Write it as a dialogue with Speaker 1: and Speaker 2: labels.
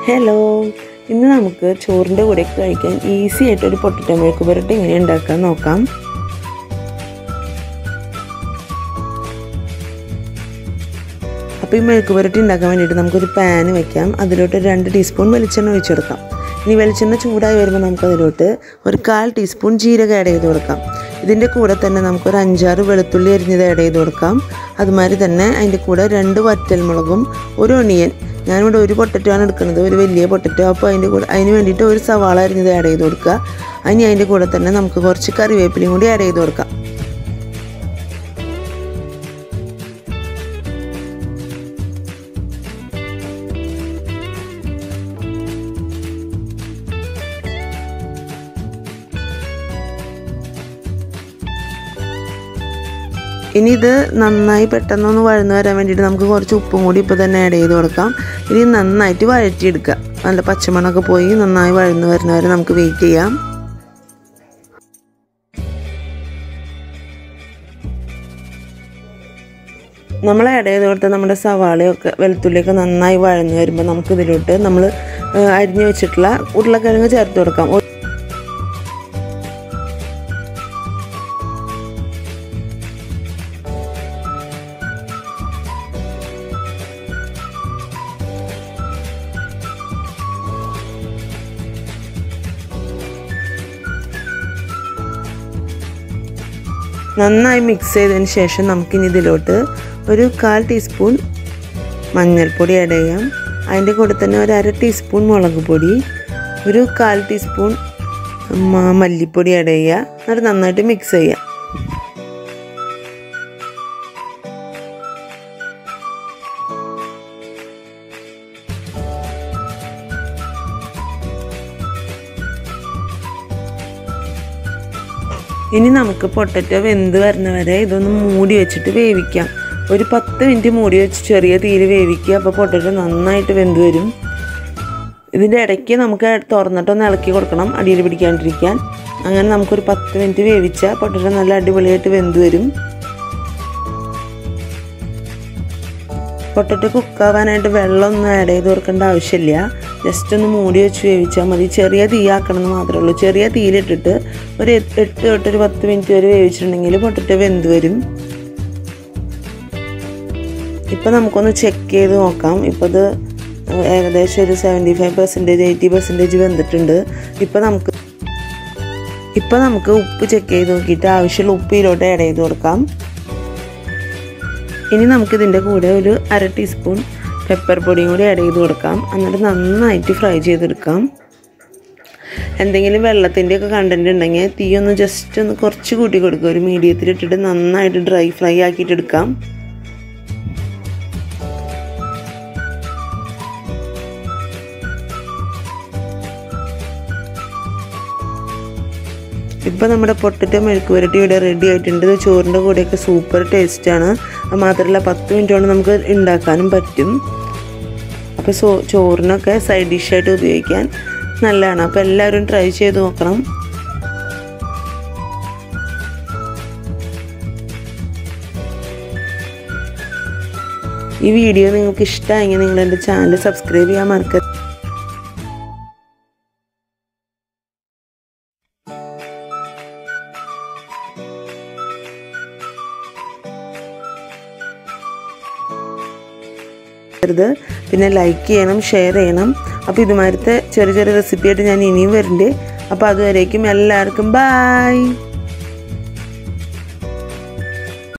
Speaker 1: hello ഇന്ന് നമുക്ക് ചോറിൻ്റെ കൂടെ കഴിക്കാൻ ഈസി ആയിട്ട് ഒരു പൊട്ടറ്റോ മെഴുക്ക് പുരട്ടി എങ്ങനെ ഉണ്ടാക്കാൻ നോക്കാം അപ്പോൾ ഈ മെഴുക്ക് പുരട്ടി ഉണ്ടാക്കാൻ വേണ്ടിയിട്ട് നമുക്കൊരു പാൻ വെക്കാം അതിലോട്ട് രണ്ട് ടീസ്പൂൺ വെളിച്ചെണ്ണ ഒഴിച്ചു കൊടുക്കാം ഇനി വെളിച്ചെണ്ണ ചൂടായി വരുമ്പോൾ നമുക്കതിലോട്ട് ഒരു കാൽ ടീസ്പൂൺ ജീരകം ആഡ് ചെയ്ത് കൊടുക്കാം ഇതിൻ്റെ കൂടെ തന്നെ നമുക്കൊരു അഞ്ചാറ് വെളുത്തുള്ളി അരിഞ്ഞത് ആഡ് ചെയ്ത് കൊടുക്കാം അതുമാതിരി തന്നെ അതിൻ്റെ കൂടെ രണ്ട് വറ്റൽമുളകും ഒരു ഒണിയൻ ഞാനിവിടെ ഒരു പൊട്ടറ്റോ ആണ് എടുക്കുന്നത് ഒരു വലിയ പൊട്ടറ്റോ അപ്പോൾ അതിൻ്റെ കൂടെ അതിന് വേണ്ടിയിട്ട് ഒരു സവാള അരിഞ്ഞത് ആഡ് ചെയ്ത് കൊടുക്കുക അതിന് അതിൻ്റെ കൂടെ തന്നെ നമുക്ക് കുറച്ച് കറിവേപ്പിലയും കൂടി ആഡ് ചെയ്ത് കൊടുക്കാം ഇനി ഇത് നന്നായി പെട്ടെന്നൊന്ന് വഴന്ന് വരാൻ വേണ്ടിയിട്ട് നമുക്ക് കുറച്ച് ഉപ്പും കൂടി ഇപ്പോൾ തന്നെ ആഡ് ചെയ്ത് കൊടുക്കാം ഇനി നന്നായിട്ട് വഴറ്റിയെടുക്കുക നല്ല പച്ചമണമൊക്കെ പോയി നന്നായി വഴന്ന് വരുന്ന വരെ നമുക്ക് വെയിറ്റ് ചെയ്യാം നമ്മൾ ആഡ് ചെയ്ത് കൊടുത്ത നമ്മുടെ സവാളയൊക്കെ വെളുത്തുള്ളിയൊക്കെ നന്നായി വഴന്ന് വരുമ്പോൾ നമുക്ക് ഇതിലോട്ട് നമ്മൾ അരിഞ്ഞു വെച്ചിട്ടുള്ള ഉരുളക്കിഴങ്ങ് ചേർത്ത് കൊടുക്കാം നന്നായി മിക്സ് ചെയ്തതിന് ശേഷം നമുക്കിനി ഇതിലോട്ട് ഒരു കാൽ ടീസ്പൂൺ മഞ്ഞൾപ്പൊടി ആഡ് ചെയ്യാം അതിൻ്റെ കൂടെ തന്നെ ഒരു അര ടീസ്പൂൺ മുളക് പൊടി ഒരു കാൽ ടീസ്പൂൺ മല്ലിപ്പൊടി ആഡ് ചെയ്യുക എന്നിട്ട് നന്നായിട്ട് മിക്സ് ചെയ്യുക ഇനി നമുക്ക് പൊട്ടറ്റോ വെന്ത് വരുന്ന വരെ ഇതൊന്ന് മൂടി വെച്ചിട്ട് വേവിക്കാം ഒരു പത്ത് മിനിറ്റ് മൂടി വെച്ച് ചെറിയ തീയിൽ വേവിക്കുക അപ്പോൾ പൊട്ടറ്റോ നന്നായിട്ട് വെന്ത് വരും ഇതിൻ്റെ ഇടയ്ക്ക് നമുക്ക് തുറന്നിട്ടൊന്ന് ഇളക്കി കൊടുക്കണം അടിയിൽ പിടിക്കാണ്ടിരിക്കാൻ അങ്ങനെ നമുക്കൊരു പത്ത് മിനിറ്റ് വേവിച്ചാൽ പൊട്ടറ്റോ നല്ല അടിപൊളിയായിട്ട് വെന്ത് വരും പൊട്ടറ്റോ കുക്കാവാനായിട്ട് വെള്ളമൊന്നും ആഡ് ചെയ്ത് കൊടുക്കേണ്ട ആവശ്യമില്ല ജസ്റ്റ് ഒന്ന് മൂടി വെച്ച് വേവിച്ചാൽ മതി ചെറിയ തീയാക്കണം എന്ന് മാത്രമേ ഉള്ളൂ ചെറിയ തീയിലിട്ടിട്ട് ഒരു എട്ട് തൊട്ട് ഒരു പത്ത് മിനിറ്റ് വരെ വേവിച്ചിട്ടുണ്ടെങ്കിൽ പൊട്ടറ്റോ വെന്ത് വരും ഇപ്പം നമുക്കൊന്ന് ചെക്ക് ചെയ്ത് നോക്കാം ഇപ്പോൾ ഇത് ഏകദേശം ഒരു seventy five percentage eighty percentage വെന്തിട്ടുണ്ട് ഇപ്പം നമുക്ക് ഇപ്പം നമുക്ക് ഉപ്പ് ചെക്ക് ചെയ്ത് നോക്കിയിട്ട് ആവശ്യമുള്ള ഉപ്പ് ഇതിലോട്ട് ആഡ് ചെയ്ത് കൊടുക്കാം ഇനി നമുക്കിതിൻ്റെ കൂടെ ഒരു അര ടീസ്പൂൺ പെപ്പർ പൊടിയും കൂടി ആഡ് ചെയ്ത് കൊടുക്കാം എന്നിട്ട് നന്നായിട്ട് ഫ്രൈ ചെയ്തെടുക്കാം എന്തെങ്കിലും വെള്ളത്തിൻ്റെ ഒക്കെ കണ്ടൻറ്റ് ഉണ്ടെങ്കിൽ തീ ഒന്ന് ജസ്റ്റ് ഒന്ന് കുറച്ച് കൂട്ടി കൊടുക്കുക ഒരു മീഡിയത്തിൽ ഇട്ടിട്ട് നന്നായിട്ട് ഡ്രൈ ഫ്രൈ ആക്കിയിട്ട് എടുക്കാം ഇപ്പോൾ നമ്മുടെ പൊട്ടറ്റോ മെഴുക്ക് പുരട്ടി ഇവിടെ റെഡി ആയിട്ടുണ്ട് ഇത് ചോറിൻ്റെ കൂടെയൊക്കെ സൂപ്പർ ടേസ്റ്റാണ് അത് മാത്രമല്ല പത്ത് മിനിറ്റ് കൊണ്ട് നമുക്ക് ഉണ്ടാക്കാനും പറ്റും അപ്പോൾ സോ ചോറിനൊക്കെ സൈഡ് ഡിഷായിട്ട് ഉപയോഗിക്കാൻ നല്ലതാണ് അപ്പോൾ എല്ലാവരും ട്രൈ ചെയ്ത് നോക്കണം ഈ വീഡിയോ നിങ്ങൾക്ക് ഇഷ്ടമായെങ്കിൽ നിങ്ങൾ എൻ്റെ ചാനൽ സബ്സ്ക്രൈബ് ചെയ്യാൻ മറക്കരുത് രുത് പിന്നെ ലൈക്ക് ചെയ്യണം ഷെയർ ചെയ്യണം അപ്പോൾ ഇതുമാതിരത്തെ ചെറിയ ചെറിയ റെസിപ്പി ആയിട്ട് ഞാൻ ഇനിയും വരുന്നുണ്ട് അപ്പോൾ അതുവരേക്കും എല്ലാവർക്കും ബായ്